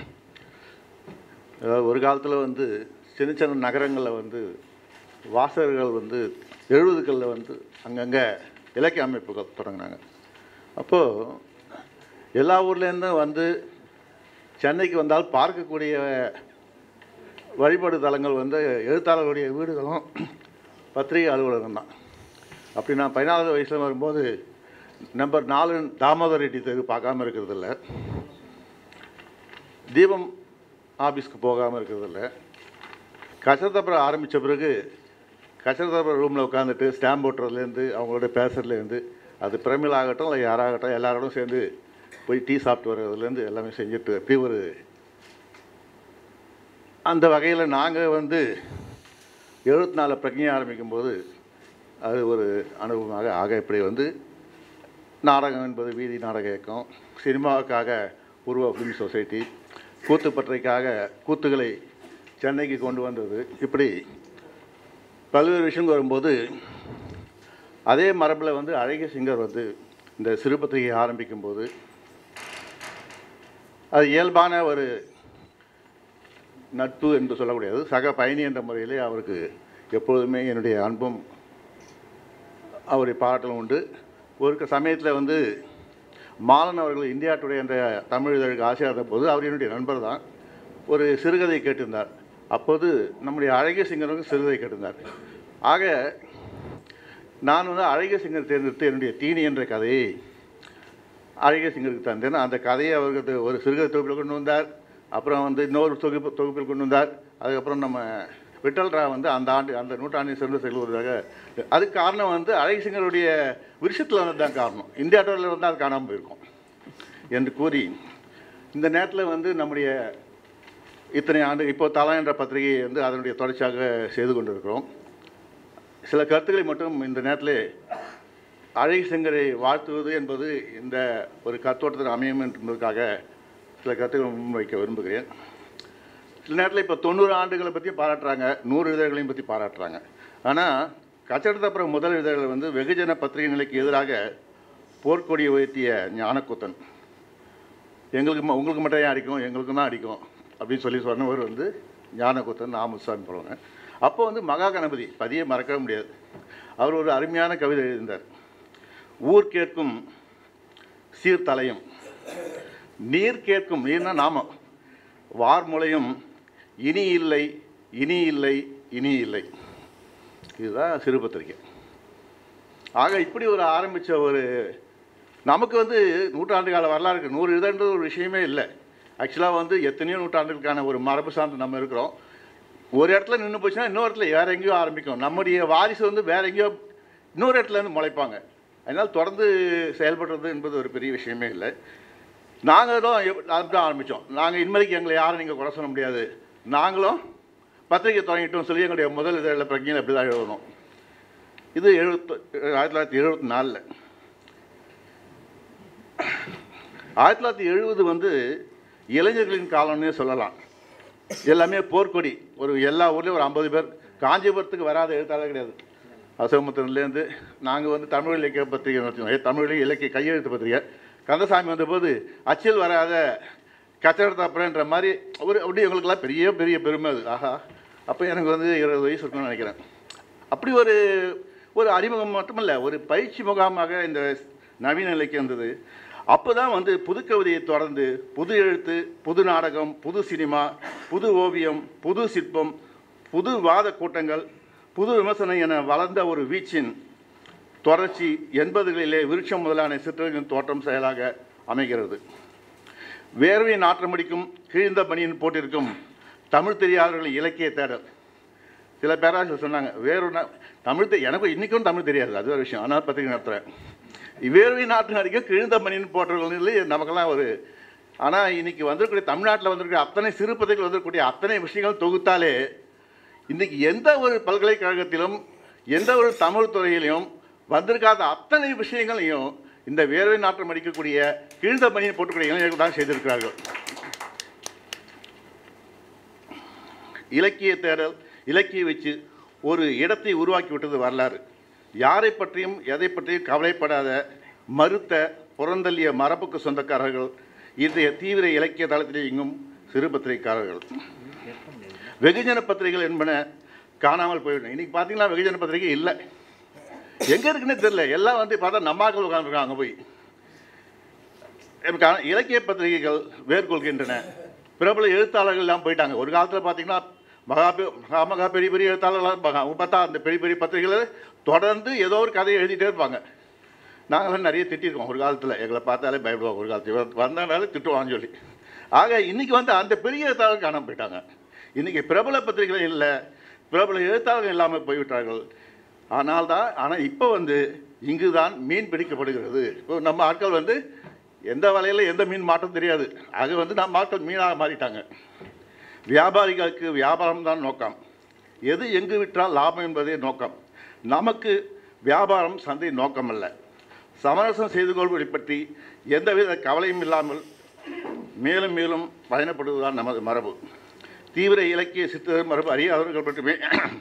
அதாவது ஒரு காலத்தில் வந்து சின்ன சின்ன நகரங்களில் வந்து வாசகர்கள் வந்து எழுபதுகளில் வந்து அங்கங்கே இலக்கிய அமைப்புகள் தொடங்கினாங்க அப்போது எல்லா ஊர்லேருந்தும் வந்து சென்னைக்கு வந்தால் பார்க்கக்கூடிய வழிபாடு தலங்கள் வந்து எழுத்தாளர்களுடைய வீடுகளும் பத்திரிகை அலுவலகம் தான் அப்படி நான் பதினாலாவது வயசில் வரும்போது நம்பர் நாலு தாமோதர் ரெட்டி தெரு பார்க்காம இருக்கிறதில்ல தீபம் ஆஃபீஸ்க்கு போகாமல் இருக்கிறதில்ல கச்சத்தப்புறம் ஆரம்பித்த பிறகு கச்சத்தப்புறம் ரூமில் உட்காந்துட்டு ஸ்டாம்ப் ஓட்டுறதுலேருந்து அவங்களோட பேசுறதுலேருந்து அது பிரமிழ் ஆகட்டும் இல்லை யாராகட்டும் எல்லாரோடும் சேர்ந்து போய் டீ சாப்பிட்டு வர்றதுலேருந்து எல்லாமே செஞ்சுட்டு அப்படி ஒரு அந்த வகையில் நாங்கள் வந்து எழுபத்தி நாலு பிரஜையை ஆரம்பிக்கும் போது அது ஒரு அனுபவமாக ஆக இப்படி வந்து நாடகம் என்பது வீதி நாடக இயக்கம் சினிமாவுக்காக உருவ ஃபிலிம் சொசைட்டி கூத்துப்பற்றைக்காக கூத்துகளை சென்னைக்கு கொண்டு வந்தது இப்படி பல்வேறு விஷயங்கள் வரும்போது அதே மரபில் வந்து அழகிய சிங்கர் வந்து இந்த சிறு பத்திரிகை ஆரம்பிக்கும் போது அது இயல்பான ஒரு நட்பு என்று சொல்லக்கூடியது சக பயணி என்ற முறையிலே அவருக்கு எப்பொழுதுமே என்னுடைய அன்பும் அவரை பாராட்டலும் உண்டு ஒரு சமயத்தில் வந்து மாலன் அவர்கள் இந்தியா டுடே என்ற தமிழ் இதழுக்கு ஆசையாத போது அவர் என்னுடைய நண்பர் தான் ஒரு சிறுகதை கேட்டிருந்தார் அப்போது நம்முடைய அழகிய சிங்கருக்கு சிறுகதை கேட்டிருந்தார் ஆக நான் வந்து அழகிய சிங்கர் தேர்ந்தெடுத்து என்னுடைய தீனி என்ற கதையை அழகிய சிங்கருக்கு தந்தேன் அந்த கதையை அவருக்கு ஒரு சிறுகதை தொகுப்பில் கொண்டு வந்தார் அப்புறம் வந்து இன்னொரு தொகுப்பு தொகுப்பில் கொண்டு வந்தார் அதுக்கப்புறம் நம்ம விட்டல்ரா வந்து அந்த ஆண்டு அந்த நூற்றாண்டின் சிறந்த செல்வதாக அதுக்கு காரணம் வந்து அழகிய சிங்கருடைய விருஷத்தில் வந்தது தான் காரணம் இந்தியா டோரில் வந்து அது காணாமல் போயிருக்கும் என்று கூறி இந்த நேரத்தில் வந்து நம்முடைய இத்தனை ஆண்டு இப்போ தலா என்ற பத்திரிகையை வந்து அதனுடைய தொடர்ச்சியாக செய்து கொண்டிருக்கிறோம் சில கருத்துக்களை மட்டும் இந்த நேரத்தில் அழகி சிங்கரை வாழ்த்துவது என்பது இந்த ஒரு கத்தோட்டத்தில் அமையும் என்பதற்காக சில கருத்துக்களை முன்வைக்க விரும்புகிறேன் சில நேரத்தில் இப்போ தொண்ணூறு ஆண்டுகளை பற்றி பாராட்டுறாங்க நூறு இதழ்களையும் பற்றி பாராட்டுறாங்க ஆனால் கச்சடத்தை அப்புறம் முதல் இதழ்கள் வந்து வெகுஜன பத்திரிகை நிலைக்கு எதிராக போர்க்கொடியை உயர்த்திய ஞானக்கூத்தன் எங்களுக்கு ம- உங்களுக்கு மட்டும் ஏன் அடிக்கும் எங்களுக்கு தான் அடிக்கும் அப்படின்னு சொல்லி சொன்னவர் வந்து ஞானக்கூத்தன் நாமுசாமி போடுவாங்க அப்போ வந்து மகா கணபதி பதியை மறக்கவே முடியாது அவர் ஒரு அருமையான கவிதை எழுதியிருந்தார் ஊர் கேட்கும் சீர்தலையும் நீர் கேட்கும் நீர்னா நாமம் வார்முலையும் இனி இல்லை இனி இல்லை இனி இல்லை இதுதான் சிறு பத்திரிக்கை ஆக இப்படி ஒரு ஆரம்பித்த ஒரு நமக்கு வந்து நூற்றாண்டு கால வரலாறு இருக்குது நூறு இதழ்ன்றது ஒரு விஷயமே இல்லை ஆக்சுவலாக வந்து எத்தனையோ நூற்றாண்டுகளுக்கான ஒரு மரபு சார்ந்து நம்ம இருக்கிறோம் ஒரு இடத்துல நின்று போச்சுன்னா இன்னொரு இடத்துல வேற எங்கேயோ ஆரம்பிக்கும் நம்முடைய வாரிசு வந்து வேற எங்கேயோ இன்னொரு இடத்துல இருந்து முளைப்பாங்க அதனால் தொடர்ந்து செயல்படுறது என்பது ஒரு பெரிய விஷயமே இல்லை நாங்களும் அதுதான் ஆரம்பித்தோம் நாங்கள் இனிமேலுக்கு எங்களை யாரும் நீங்கள் குறை சொல்ல முடியாது நாங்களும் பத்திரிகை தொடங்கிட்டோம் சொல்லி எங்களுடைய முதல் இதழில் பிரஜையில் அப்படி தான் எழுதணும் இது எழுபத்து ஆயிரத்தி தொள்ளாயிரத்தி எழுபத்தி நாலில் ஆயிரத்தி தொள்ளாயிரத்தி எழுபது வந்து இளைஞர்களின் காலம்னே சொல்லலாம் எல்லாமே போர்க்கொடி ஒரு எல்லா ஊர்லேயும் ஒரு ஐம்பது பேர் காஞ்சிபுரத்துக்கு வராத எழுத்தாளர் கிடையாது அசோகமுத்திரன்லேருந்து நாங்கள் வந்து தமிழ் இலக்கிய பத்திரிகை நடத்தினோம் ஏ, தமிழ் இலக்கிய கையெழுத்து பத்திரிகை கந்தசாமி வந்தபோது அச்சில் வராத கச்சடத்தாப்புறன்ற மாதிரி ஒரு அப்படி எங்களுக்கெல்லாம் பெரிய பெரிய பெருமை அது ஆஹா அப்போ எனக்கு வந்து இருபது வயசு இருக்கும்னு நினைக்கிறேன் அப்படி ஒரு ஒரு அறிமுகம் மட்டுமல்ல ஒரு பயிற்சி முகாமாக இந்த நவீன இலக்கியம் இருந்தது அப்போ தான் வந்து புதுக்கவிதையை தொடர்ந்து புது எழுத்து புது நாடகம் புது சினிமா புது ஓவியம் புது சிற்பம் புது வாத கூட்டங்கள் புது விமர்சனம் என வளர்ந்த ஒரு வீச்சின் தொடர்ச்சி எண்பதுகளிலே விருட்சம் முதலான சிற்றர்களின் தோற்றம் செயலாக அமைகிறது வேர்வை நாற்றமடிக்கும் கிழிந்த பணியின் போட்டிருக்கும் தமிழ் தெரியாதவர்களின் இலக்கிய தேடல் சில பேராசிரியர் சொன்னாங்க வேறு நா- தமிழ் தெ எனக்கும் இன்றைக்கும் தமிழ் தெரியாது அது ஒரு விஷயம் ஆனால் பத்திரிகை நடத்துகிறேன் வேர்வை நாட்டு நடிக்க கிழிந்த பணியின் போட்டவர்கள் நமக்கெல்லாம் ஒரு ஆனால் இன்னைக்கு வந்திருக்கக்கூடிய தமிழ்நாட்டில் வந்திருக்கிற அத்தனை சிறு பத்திரிகைகள் வந்திருக்கக்கூடிய அத்தனை விஷயங்கள் தொகுத்தாலே இன்னைக்கு எந்த ஒரு பல்கலைக்கழகத்திலும் எந்த ஒரு தமிழ் துறையிலையும் வந்திருக்காத அத்தனை விஷயங்களையும் இந்த வேர்வை நாற்றம் அடிக்கக்கூடிய கிழிந்த பணியை போட்டுக்கூடிய இளைஞர்கள் தான் செய்திருக்கிறார்கள் இலக்கிய தேடல் இலக்கிய வச்சு ஒரு இடத்தை உருவாக்கி விட்டது வரலாறு யாரை பற்றியும் எதை பற்றியும் கவலைப்படாத மறுத்த புறந்தள்ளிய மரபுக்கு சொந்தக்காரர்கள் இன்றைய தீவிர இலக்கிய தளத்திலே இங்கும் சிறு பத்திரிகைக்காரர்கள் வெகுஜன பத்திரிகைகள் என்பன காணாமல் போயிடும் இன்னைக்கு பார்த்தீங்கன்னா வெகுஜன பத்திரிகை இல்லை எங்கே இருக்குன்னே தெரியல எல்லாம் வந்து பார்த்தா நம்மாக்கள் உட்காந்துருக்காங்க அங்கே போய் இப்ப இலக்கிய பத்திரிகைகள் வேர்கொள்கின்றன பிரபல எழுத்தாளர்கள் எல்லாம் போயிட்டாங்க ஒரு காலத்தில் பார்த்தீங்கன்னா மகா பெ- மகா மகா பெரிய பெரிய எழுத்தாளர்கள் மகா பார்த்தா அந்த பெரிய பெரிய பத்திரிகைகள் தொடர்ந்து ஏதோ ஒரு கதையை எழுதிட்டே இருப்பாங்க நாங்களாம் நிறைய திட்டிருக்கோம் ஒரு காலத்தில் எங்களை பார்த்தாலே பயப்படுவாங்க ஒரு காலத்தில் இவர் வந்தனால திட்டுவான்னு சொல்லி ஆக இன்னைக்கு வந்து அந்த பெரிய எழுத்தாளர்கள் காணாம போயிட்டாங்க இன்னைக்கு பிரபல பத்திரிகைகள் இல்லை பிரபல எழுத்தாளர்கள் இல்லாமல் போய்விட்டார்கள் ஆனால் தான் ஆனால் இப்போ வந்து இங்கு தான் மீன் பிடிக்கப்படுகிறது இப்போ நம்ம ஆட்கள் வந்து எந்த வலையில் எந்த மீன் மாட்டம் தெரியாது அது வந்து நம்ம ஆட்கள் மீனாக மாறிட்டாங்க வியாபாரிகளுக்கு வியாபாரம் தான் நோக்கம் எது எங்கு விற்றால் லாபம் என்பதே நோக்கம் நமக்கு வியாபாரம் சந்தை நோக்கம் அல்ல சமரசம் செய்து கொள்வதை பற்றி எந்தவித கவலையும் இல்லாமல் மேலும் மேலும் பயணப்படுவதுதான் நமது மரபு தீவிர இலக்கிய சித்தர் மரபு அறியாதவர்கள் மட்டுமே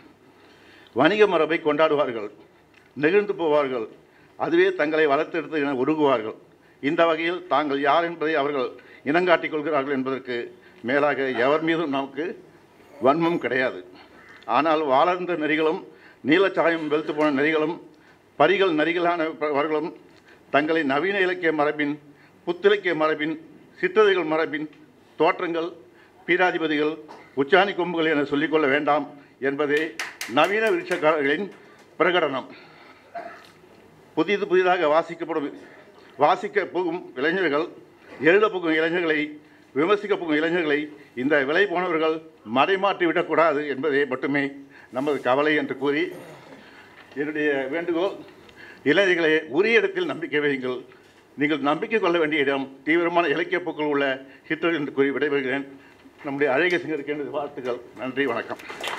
வணிக மரபை கொண்டாடுவார்கள் நெகிழ்ந்து போவார்கள் அதுவே தங்களை வளர்த்தெடுத்து என உருகுவார்கள் இந்த வகையில் தாங்கள் யார் என்பதை அவர்கள் இனங்காட்டிக் கொள்கிறார்கள் என்பதற்கு மேலாக எவர் மீதும் நமக்கு வன்மம் கிடையாது ஆனால் வாளர்ந்த நெறிகளும் நீலச்சாயம் வெளுத்து போன நெறிகளும் பரிகள் நரிகளானவர்களும் தங்களை நவீன இலக்கிய மரபின் புத்திலக்கிய மரபின் சிற்றறிகள் மரபின் தோற்றங்கள் பீராதிபதிகள் உச்சாணி கொம்புகள் என சொல்லிக்கொள்ள வேண்டாம் என்பதே நவீன விருட்சக்காரர்களின் பிரகடனம் புதிது புதிதாக வாசிக்கப்படும் வாசிக்க போகும் இளைஞர்கள் எழுத போகும் இளைஞர்களை விமர்சிக்க போகும் இளைஞர்களை இந்த விலை போனவர்கள் மறைமாற்றி விடக்கூடாது என்பதே மட்டுமே நமது கவலை என்று கூறி என்னுடைய வேண்டுகோள் இளைஞர்களே உரிய இடத்தில் நம்பிக்கை வையுங்கள் நீங்கள் நம்பிக்கை கொள்ள வேண்டிய இடம் தீவிரமான இலக்கிய போக்கள் உள்ள ஹிட்லர் என்று கூறி விடைபெறுகிறேன் நம்முடைய அழகிய சிங்கருக்கு எனது வாழ்த்துக்கள் நன்றி வணக்கம்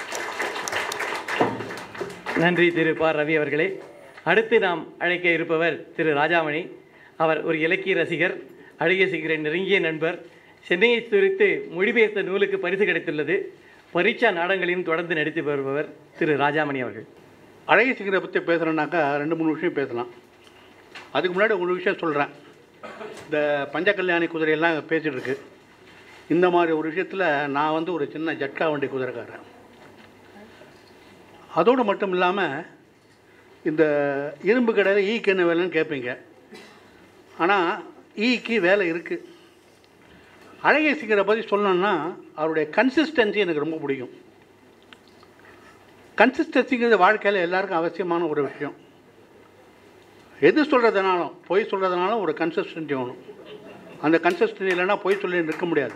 நன்றி திரு ப ரவி அவர்களே அடுத்து நாம் அழைக்க இருப்பவர் திரு ராஜாமணி அவர் ஒரு இலக்கிய ரசிகர் அழகிய சிங்கரின் நெருங்கிய நண்பர் சென்னையை குறித்து மொழிபெயர்த்த நூலுக்கு பரிசு கிடைத்துள்ளது பரீட்சா நாடகங்களையும் தொடர்ந்து நடித்து வருபவர் திரு ராஜாமணி அவர்கள் அழகிய சிங்கரை பற்றி பேசுகிறேன்னாக்கா ரெண்டு மூணு விஷயம் பேசலாம் அதுக்கு முன்னாடி ஒரு விஷயம் சொல்கிறேன் இந்த பஞ்ச கல்யாணி குதிரையெல்லாம் பேசிகிட்டு இருக்கு இந்த மாதிரி ஒரு விஷயத்தில் நான் வந்து ஒரு சின்ன ஜட்கா வண்டி குதிரைக்காரன் அதோடு மட்டும் இல்லாமல் இந்த இரும்பு கடையில் ஈக்கு என்ன வேலைன்னு கேட்பீங்க ஆனால் ஈக்கு வேலை இருக்குது அழகிய சிங்கரை பற்றி சொல்லணும்னா அவருடைய கன்சிஸ்டன்சி எனக்கு ரொம்ப பிடிக்கும் கன்சிஸ்டன்சிங்கிறது வாழ்க்கையில் எல்லாருக்கும் அவசியமான ஒரு விஷயம் எது சொல்கிறதுனாலும் பொய் சொல்கிறதுனாலும் ஒரு கன்சிஸ்டன்சி வேணும் அந்த கன்சிஸ்டன்சி இல்லைன்னா பொய் சொல்லி நிற்க முடியாது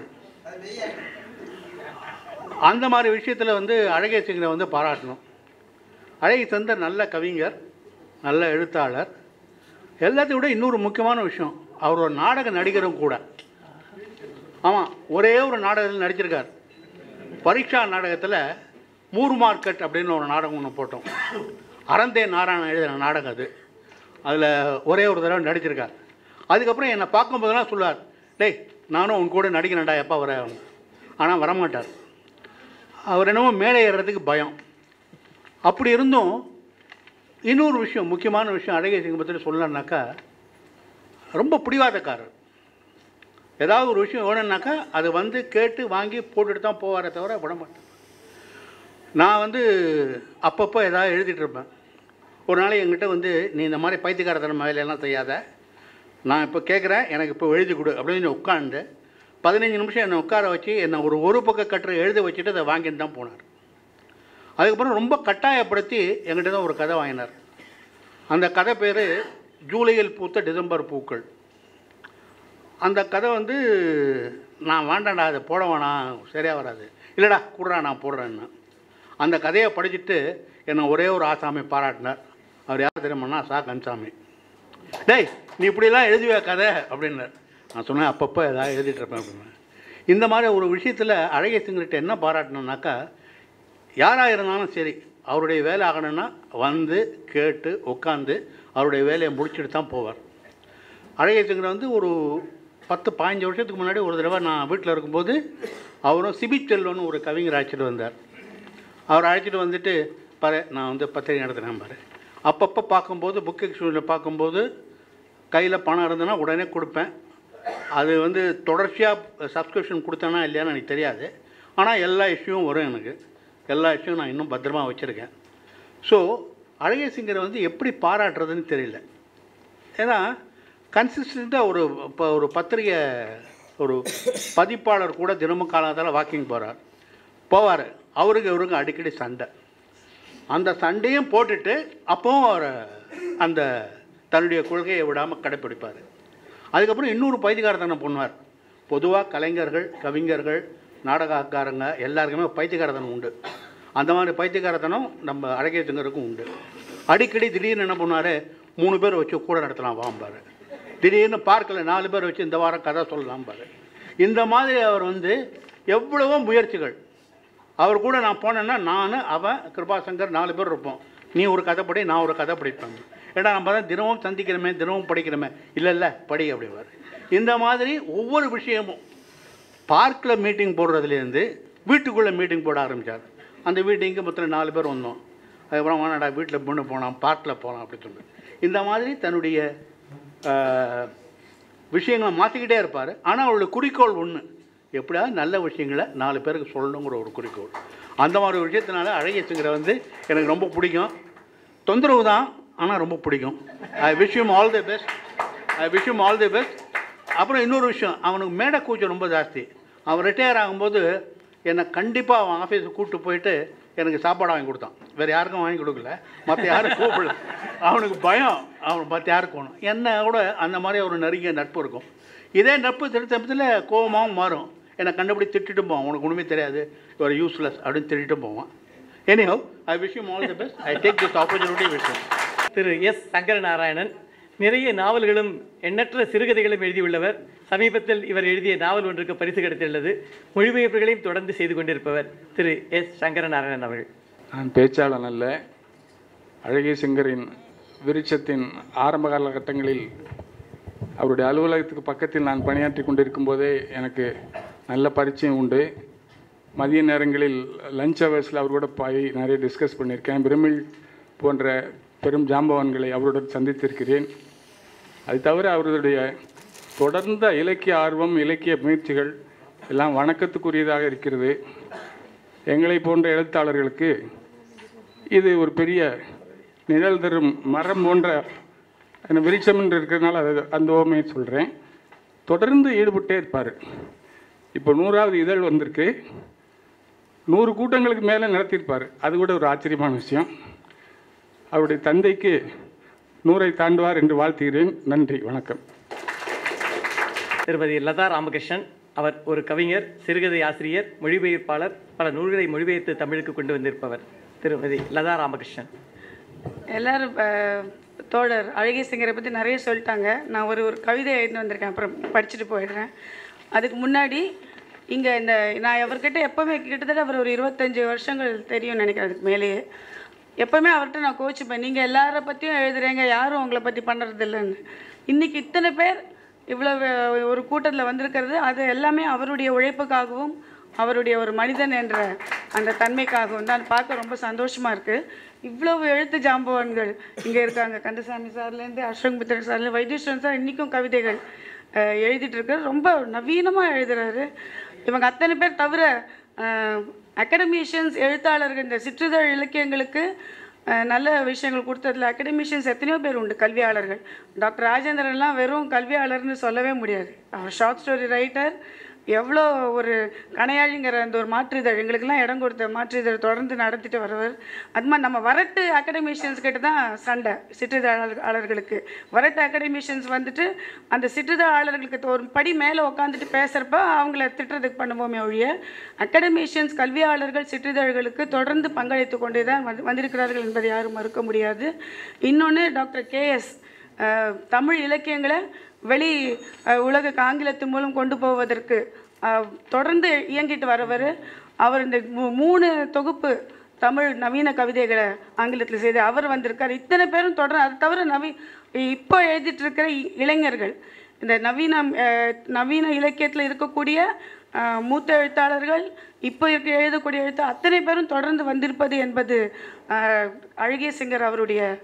அந்த மாதிரி விஷயத்தில் வந்து அழகிய சிங்கரை வந்து பாராட்டணும் அழகிய சந்தர் நல்ல கவிஞர் நல்ல எழுத்தாளர் எல்லாத்தையும் விட இன்னொரு முக்கியமான விஷயம் அவர் ஒரு நாடக நடிகரும் கூட ஆமாம் ஒரே ஒரு நாடகத்தில் நடிச்சிருக்கார் பரீட்சா நாடகத்தில் மூர் மார்க்கெட் அப்படின்னு ஒரு நாடகம் ஒன்று போட்டோம் அறந்தே நாராயணன் எழுதின நாடகம் அது அதில் ஒரே ஒரு தடவை நடிச்சிருக்கார் அதுக்கப்புறம் என்னை பார்க்கும்போதெல்லாம் சொல்லுவார் டேய் நானும் உன் கூட நடிக்கிறேன்டா எப்போ வர ஆனால் வரமாட்டார் அவர் என்னமோ மேலே ஏறுறதுக்கு பயம் அப்படி இருந்தும் இன்னொரு விஷயம் முக்கியமான விஷயம் அழகிய சிங்கம் பற்றி சொல்லணுன்னாக்கா ரொம்ப பிடிவாதக்காரர் ஏதாவது ஒரு விஷயம் வேணும்னாக்கா அதை வந்து கேட்டு வாங்கி போட்டுட்டு தான் போவாரே தவிர விட மாட்டேன் நான் வந்து அப்பப்போ ஏதாவது எழுதிட்டு இருப்பேன் ஒரு நாளைக்கு என்கிட்ட வந்து நீ இந்த மாதிரி பைத்தியக்காரத்தனம் வேலையெல்லாம் செய்யாத நான் இப்போ கேட்குறேன் எனக்கு இப்போ எழுதி கொடு அப்படின்னு உட்காந்து பதினஞ்சு நிமிஷம் என்னை உட்கார வச்சு என்னை ஒரு ஒரு பக்க கட்டுரை எழுத வச்சுட்டு அதை வாங்கிட்டு தான் போனார் அதுக்கப்புறம் ரொம்ப கட்டாயப்படுத்தி என்கிட்ட தான் ஒரு கதை வாங்கினார் அந்த கதை பேர் ஜூலையில் பூத்த டிசம்பர் பூக்கள் அந்த கதை வந்து நான் வேண்டாம்டா அதை போட வேணாம் சரியாக வராது இல்லைடா கூடுறா நான் போடுறேன்னு அந்த கதையை படிச்சுட்டு என்னை ஒரே ஒரு ஆசாமி பாராட்டினார் அவர் யார் தெரியுமாண்ணா சா கன்சாமி டேய் நீ இப்படிலாம் எழுதுவியா கதை அப்படின்னார் நான் சொன்னேன் அப்பப்போ ஏதாவது எழுதிட்டு இருப்பேன் அப்படின்னு இந்த மாதிரி ஒரு விஷயத்தில் அழகிய சிங்கர்கிட்ட என்ன பாராட்டணுன்னாக்கா யாராக இருந்தாலும் சரி அவருடைய வேலை ஆகணும்னா வந்து கேட்டு உட்காந்து அவருடைய வேலையை முடிச்சுட்டு தான் போவார் அழகிய சிங்கர் வந்து ஒரு பத்து பதினஞ்சு வருஷத்துக்கு முன்னாடி ஒரு தடவை நான் வீட்டில் இருக்கும்போது அவரும் சிபிச்செல்வன்னு ஒரு கவிஞர் அழைச்சிட்டு வந்தார் அவர் அழைச்சிட்டு வந்துட்டு பாரு நான் வந்து பத்திரிகை நடத்துகிறேன் பாரு அப்பப்போ பார்க்கும்போது புக் எக்ஸ்பியூனில் பார்க்கும்போது கையில் பணம் இருந்ததுன்னா உடனே கொடுப்பேன் அது வந்து தொடர்ச்சியாக சப்ஸ்கிரிப்ஷன் கொடுத்தேனா இல்லையான்னு எனக்கு தெரியாது ஆனால் எல்லா இஷ்யூவும் வரும் எனக்கு எல்லா இஷ்யூவும் நான் இன்னும் பத்திரமா வச்சுருக்கேன் ஸோ அழகிய சிங்கரை வந்து எப்படி பாராட்டுறதுன்னு தெரியல ஏன்னா கன்சிஸ்டண்ட்டாக ஒரு இப்போ ஒரு பத்திரிகை ஒரு பதிப்பாளர் கூட தினமும் காலத்தால் வாக்கிங் போகிறார் போவார் அவருக்கு இவருக்கு அடிக்கடி சண்டை அந்த சண்டையும் போட்டுட்டு அப்போவும் அவர் அந்த தன்னுடைய கொள்கையை விடாமல் கடைப்பிடிப்பார் அதுக்கப்புறம் இன்னொரு பைத்தியகாரத்தனம் பண்ணுவார் பொதுவாக கலைஞர்கள் கவிஞர்கள் நாடகக்காரங்க எல்லாருக்குமே பைத்தியகாரத்தனம் உண்டு அந்த மாதிரி பைத்தியகாரத்தனம் நம்ம அழகிய சிங்கருக்கும் உண்டு அடிக்கடி திடீர்னு என்ன பண்ணுவார் மூணு பேர் வச்சு கூட நடத்தலாம் வாம்பார் திடீர்னு பார்க்கில் நாலு பேர் வச்சு இந்த வாரம் கதை சொல்லலாம்பார் இந்த மாதிரி அவர் வந்து எவ்வளவோ முயற்சிகள் அவர் கூட நான் போனேன்னா நான் அவன் கிருபாசங்கர் நாலு பேர் இருப்போம் நீ ஒரு கதை படி நான் ஒரு கதை படிப்பேன் ஏடா நம்ம தான் தினமும் சந்திக்கிறோமே தினமும் படிக்கிறோமே இல்லை இல்லை படி அப்படிவார் இந்த மாதிரி ஒவ்வொரு விஷயமும் பார்க்கில் மீட்டிங் போடுறதுலேருந்து வீட்டுக்குள்ளே மீட்டிங் போட ஆரம்பித்தார் அந்த மீட்டிங்க்கு மொத்தம் நாலு பேர் வந்தோம் அதுக்கப்புறம் வேணாடா வீட்டில் பொண்ணு போகலாம் பார்க்கில் போகலாம் அப்படி சொல்லி இந்த மாதிரி தன்னுடைய ஆஹ், விஷயங்களை மாற்றிக்கிட்டே இருப்பார் ஆனால் அவருடைய குறிக்கோள் ஒன்று எப்படியாவது நல்ல விஷயங்களை நாலு பேருக்கு சொல்லணுங்கிற ஒரு குறிக்கோள் அந்த மாதிரி ஒரு விஷயத்தினால அழகிய சிங்கரை வந்து எனக்கு ரொம்ப பிடிக்கும் தொந்தரவு தான் ஆனால் ரொம்ப பிடிக்கும் I wish you all the best I wish you all the best அப்புறம் இன்னொரு விஷயம் அவனுக்கு மேடை கூச்சம் ரொம்ப ஜாஸ்தி அவன் ரிட்டையர் ஆகும்போது என்னை கண்டிப்பாக அவன் ஆஃபீஸுக்கு கூப்பிட்டு போயிட்டு எனக்கு சாப்பாடு வாங்கி கொடுத்தான் வேறு யாருக்கும் வாங்கி கொடுக்கல மற்ற யாரும் கூப்பிடல அவனுக்கு பயம் அவன் மற்ற யாருக்கு வேணும் என்ன கூட அந்த மாதிரி ஒரு நெருங்கிய நட்பு இருக்கும் இதே நட்பு திருத்தத்தில் கோபமாகவும் மாறும் என்னை கண்டுபிடி திட்டிட்டு போவான் உனக்கு ஒன்றுமே தெரியாது ஒரு யூஸ்லெஸ் அப்படின்னு திட்டிட்டு போவான் anyhow I wish you all the best I take this opportunity wish திரு எஸ் சங்கரநாராயணன் நிறைய நாவல்களும் எண்ணற்ற சிறுகதைகளும் எழுதியுள்ளவர் சமீபத்தில் இவர் எழுதிய நாவல் ஒன்றுக்கு பரிசு கிடைத்துள்ளது மொழிபெயர்ப்புகளையும் தொடர்ந்து செய்து கொண்டிருப்பவர் திரு எஸ் சங்கரநாராயணன் அவர்கள் நான் பேச்சாளன் அல்ல அழகிய சிங்கரின் விருட்சத்தின் ஆரம்ப காலகட்டங்களில் அவருடைய அலுவலகத்துக்கு பக்கத்தில் நான் பணியாற்றி கொண்டிருக்கும் போதே எனக்கு நல்ல பரிச்சயம் உண்டு மதிய நேரங்களில் லஞ்ச் ஹவர்ஸில் அவர் கூட போய் நிறைய டிஸ்கஸ் பண்ணியிருக்கேன் பிரமிழ் போன்ற பெரும் ஜாம்பவான்களை அவருடன் சந்தித்திருக்கிறேன் அது தவிர அவருடைய தொடர்ந்த இலக்கிய ஆர்வம் இலக்கிய முயற்சிகள் எல்லாம் வணக்கத்துக்குரியதாக இருக்கிறது எங்களை போன்ற எழுத்தாளர்களுக்கு இது ஒரு பெரிய நிழல் தரும் மரம் போன்ற அந்த விருட்சம் என்று இருக்கிறதுனால அது அந்த ஓமையை சொல்கிறேன் தொடர்ந்து ஈடுபட்டே இருப்பார் இப்போ நூறாவது இதழ் வந்திருக்கு நூறு கூட்டங்களுக்கு மேலே நடத்தியிருப்பார் அது கூட ஒரு ஆச்சரியமான விஷயம் அவருடைய தந்தைக்கு நூறை தாண்டுவார் என்று வாழ்த்துகிறேன் நன்றி வணக்கம் திருமதி லதா ராமகிருஷ்ணன் அவர் ஒரு கவிஞர் சிறுகதை ஆசிரியர் மொழிபெயர்ப்பாளர் பல நூல்களை மொழிபெயர்த்து தமிழுக்கு கொண்டு வந்திருப்பவர் திருமதி லதா ராமகிருஷ்ணன் எல்லாரும் அஹ், தோழர் அழகிய சிங்கரை பற்றி நிறைய சொல்லிட்டாங்க நான் ஒரு ஒரு கவிதை எழுதி வந்திருக்கேன் அப்புறம் படிச்சுட்டு போயிடுறேன் அதுக்கு முன்னாடி இங்கே இந்த நான் அவர்கிட்ட எப்போவுமே கிட்டத்தட்ட அவர் ஒரு இருபத்தஞ்சி வருஷங்கள் தெரியும் நினைக்கிறேன் அதுக்கு மேலேயே எப்போவுமே அவர்கிட்ட நான் கோச்சுப்பேன் நீங்கள் எல்லாரை பற்றியும் எழுதுறீங்க யாரும் உங்களை பற்றி பண்ணுறது இல்லைன்னு இன்றைக்கி இத்தனை பேர் இவ்வளவு ஒரு கூட்டத்தில் வந்திருக்கிறது அது எல்லாமே அவருடைய உழைப்புக்காகவும் அவருடைய ஒரு மனிதன் என்ற அந்த தன்மைக்காகவும் தான் பார்க்க ரொம்ப சந்தோஷமாக இருக்குது இவ்வளவு எழுத்து ஜாம்பவான்கள் இங்கே இருக்காங்க கந்தசாமி சார்லேருந்து அஸ்வங் புத்தர் சார்லேருந்து வைத்தீஸ்வரன் சார் இன்றைக்கும் கவிதைகள் அஹ், எழுதிட்டு இருக்காரு ரொம்ப நவீனமாக எழுதுறாரு இவங்க அத்தனை பேர் தவிர அகடமிஷியன்ஸ் எழுத்தாளர்கள் இந்த சிற்றிதழ் இலக்கியங்களுக்கு அஹ், நல்ல விஷயங்கள் கொடுத்ததுல அகடமிஷியன்ஸ் எத்தனையோ பேர் உண்டு கல்வியாளர்கள் டாக்டர் ராஜேந்திரன்லாம் வெறும் கல்வியாளர்னு சொல்லவே முடியாது அவர் ஷார்ட் ஸ்டோரி ரைட்டர் எவ்வளோ ஒரு கணையாழிங்கிற அந்த ஒரு மாற்றுதழ் எங்களுக்கெல்லாம் இடம் கொடுத்த மாற்றுதழ் தொடர்ந்து நடத்திட்டு வரவர் அது மாதிரி நம்ம வரட்டு அகடமிஷியன்ஸ் கிட்ட தான் சண்டை சிற்றிதழாளர்களுக்கு வரட்டு அகடமிஷியன்ஸ் வந்துட்டு அந்த சிற்றிதழாளர்களுக்கு ஒரு படி மேலே உட்காந்துட்டு பேசுகிறப்ப அவங்கள திட்டுறதுக்கு பண்ணுவோமே ஒழிய அகடமிஷியன்ஸ் கல்வியாளர்கள் சிற்றிதழ்களுக்கு தொடர்ந்து பங்களித்து கொண்டே தான் வந்து வந்திருக்கிறார்கள் என்பதை யாரும் மறுக்க முடியாது இன்னொன்று டாக்டர் கேஎஸ் தமிழ் இலக்கியங்களை வெளி அஹ், உலகுக்கு ஆங்கிலத்து மூலம் கொண்டு போவதற்கு அஹ், தொடர்ந்து இயங்கிட்டு வரவர் அவர் இந்த மூ- மூணு தொகுப்பு தமிழ் நவீன கவிதைகளை ஆங்கிலத்தில் செய்து அவர் வந்திருக்கார் இத்தனை பேரும் தொடர் அது தவிர நவீ இப்போ எழுதிட்டு இருக்கிற இ- இளைஞர்கள் இந்த நவீன அஹ், நவீன இலக்கியத்தில் இருக்கக்கூடிய அஹ், மூத்த எழுத்தாளர்கள் இப்போ இருக்க எழுதக்கூடிய எழுத்து அத்தனை பேரும் தொடர்ந்து வந்திருப்பது என்பது அஹ், அழகிய சிங்கர் அவருடைய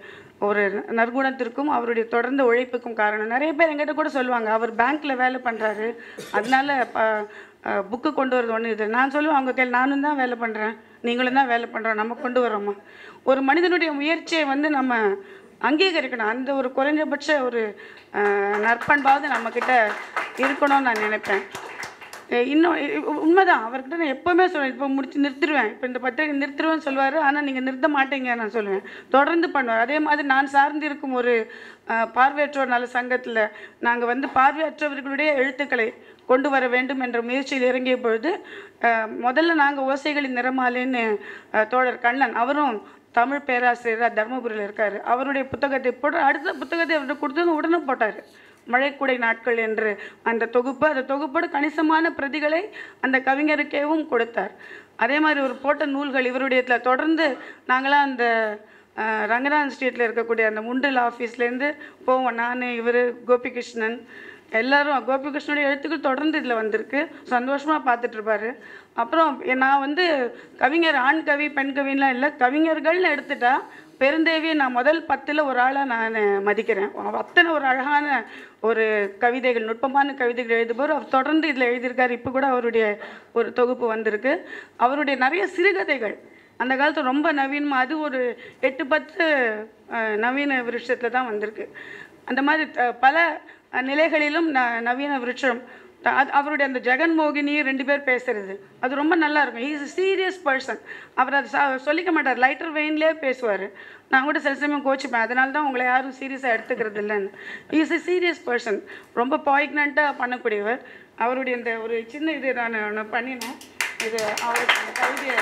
ஒரு நற்குணத்திற்கும் அவருடைய தொடர்ந்த உழைப்புக்கும் காரணம் நிறைய பேர் எங்கிட்ட கூட சொல்லுவாங்க அவர் பேங்க்கில் வேலை பண்ணுறாரு அதனால புக்கு கொண்டு வரது ஒன்று இது நான் சொல்லுவேன் அவங்க கையில் நானும் தான் வேலை பண்ணுறேன் நீங்களும் தான் வேலை பண்ணுறோம் நம்ம கொண்டு வரோமா ஒரு மனிதனுடைய முயற்சியை வந்து நம்ம அங்கீகரிக்கணும் அந்த ஒரு குறைஞ்சபட்ச ஒரு அஹ், நற்பண்பாவது நம்மக்கிட்ட இருக்கணும்னு நான் நினைப்பேன் எ- இன்னும் இ- இ- உண்மைதான் அவர்கிட்ட நான் எப்போவுமே சொல்லுவேன் இப்போ முடிச்சு நிறுத்திடுவேன் இப்போ இந்த பத்திரிகை நிறுத்திடுவேன்னு சொல்லுவார் ஆனால் நீங்கள் நிறுத்த மாட்டீங்க நான் சொல்லுவேன் தொடர்ந்து பண்ணுவார் அதே மாதிரி நான் சார்ந்திருக்கும் ஒரு அஹ், பார்வையற்றோர் நல சங்கத்தில் நாங்கள் வந்து பார்வையற்றவர்களுடைய எழுத்துக்களை கொண்டு வர வேண்டும் என்ற முயற்சியில் இறங்கிய பொழுது அஹ், முதல்ல நாங்கள் ஓசைகளின் நிறமாலேன்னு அஹ், தோழர் கண்ணன் அவரும் தமிழ் பேராசிரியராக தர்மபுரியில் இருக்கார் அவருடைய புத்தகத்தை போட்டு அடுத்த புத்தகத்தை அவர்கிட்ட கொடுத்தது உடனே போட்டார் மழைக்குடை நாட்கள் என்று அந்த தொகுப்பு அந்த தொகுப்போடு கணிசமான பிரதிகளை அந்த கவிஞருக்கேவும் கொடுத்தார் அதே மாதிரி ஒரு போட்ட நூல்கள் இவருடைய தொடர்ந்து நாங்களாம் அந்த அஹ், ரங்கநாதன் ஸ்ட்ரீட்டில் இருக்கக்கூடிய அந்த முண்டில் ஆஃபீஸ்லேருந்து போவோம் நான் இவர் கோபிகிருஷ்ணன் எல்லாரும் கோபிகிருஷ்ணனுடைய எழுத்துக்கள் தொடர்ந்து இதில் வந்திருக்கு சந்தோஷமாக பார்த்துட்டு இருப்பாரு அப்புறம் எ- நான் வந்து கவிஞர் ஆண் கவி பெண் கவின்லாம் இல்லை கவிஞர்கள்னு எடுத்துட்டா பெருந்தேவியை நான் முதல் பத்தில் ஒரு ஆளாக நான் மதிக்கிறேன் அவ அத்தனை ஒரு அழகான ஒரு கவிதைகள் நுட்பமான கவிதைகள் எழுதுபவர் அவர் தொடர்ந்து இதில் எழுதியிருக்காரு இப்போ கூட அவருடைய ஒரு தொகுப்பு வந்திருக்கு அவருடைய நிறைய சிறுகதைகள் அந்த காலத்தில் ரொம்ப நவீனமாக அது ஒரு எட்டு பத்து அஹ், நவீன விருட்சத்தில் தான் வந்திருக்கு அந்த மாதிரி அஹ், பல அஹ், நிலைகளிலும் ந நவீன விருட்சம் த- அது அவருடைய அந்த ஜெகன் மோகினியும் ரெண்டு பேர் பேசுறது அது ரொம்ப நல்லா இருக்கும் இஸ் சீரியஸ் பர்சன் அவர் அது ச- சொல்லிக்க மாட்டார் லைட்டர் வெயின்லேயே பேசுவார் நான் கூட சில சமயம் கோச்சிப்பேன் அதனால தான் உங்களை யாரும் சீரியஸாக எடுத்துக்கிறது இல்லைன்னு இஸ் a சீரியஸ் பர்சன் ரொம்ப பாய்க்னண்ட்டாக பண்ணக்கூடியவர் அவருடைய இந்த ஒரு சின்ன இது நான் ஒன்று பண்ணினேன் இது அவருக்கு அந்த கவிதையை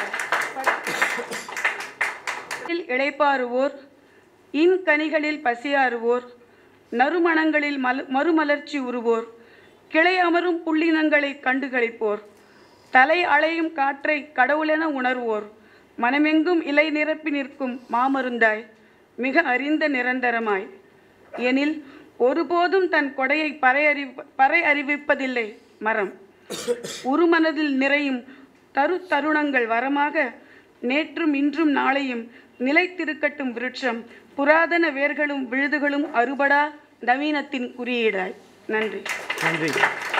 இல் இளைப்பாறுவோர் இன்கனிகளில் பசியாறுவோர் நறுமணங்களில் மல மறுமலர்ச்சி உருவோர் கிளை அமரும் புள்ளினங்களை கண்டுகளிப்போர் தலை அலையும் காற்றை கடவுளென உணர்வோர் மனமெங்கும் இலை நிரப்பி நிற்கும் மாமருந்தாய் மிக அறிந்த நிரந்தரமாய் எனில் ஒருபோதும் தன் கொடையை பறை அறி பறை அறிவிப்பதில்லை மரம் உருமனதில் நிறையும் தரு தருணங்கள் வரமாக நேற்றும் இன்றும் நாளையும் நிலைத்திருக்கட்டும் விருட்சம் புராதன வேர்களும் விழுதுகளும் அறுபடா நவீனத்தின் குறியீடாய் நன்றி நன்றி